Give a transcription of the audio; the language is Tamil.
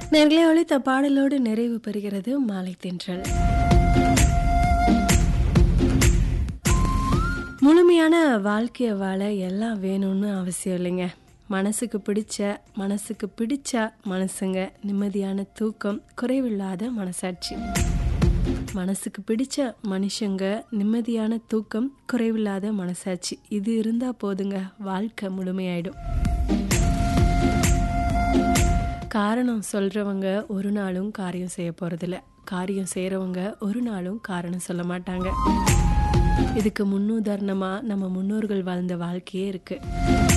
நேர்களே ஒழித்த பாடலோடு நிறைவு பெறுகிறது மாலை தென்றல் முழுமையான வாழ்க்கையை வாழ எல்லாம் வேணும்னு அவசியம் இல்லைங்க மனசுக்கு பிடிச்ச மனசுக்கு பிடிச்ச மனசுங்க நிம்மதியான தூக்கம் குறைவில்லாத மனசாட்சி மனசுக்கு பிடிச்ச மனுஷங்க நிம்மதியான தூக்கம் குறைவில்லாத மனசாட்சி இது இருந்தா போதுங்க வாழ்க்கை முழுமையாயிடும் காரணம் சொல்றவங்க ஒரு நாளும் காரியம் செய்ய போறதில்ல காரியம் செய்யறவங்க ஒரு நாளும் காரணம் சொல்ல மாட்டாங்க இதுக்கு முன்னுதாரணமா நம்ம முன்னோர்கள் வாழ்ந்த வாழ்க்கையே இருக்கு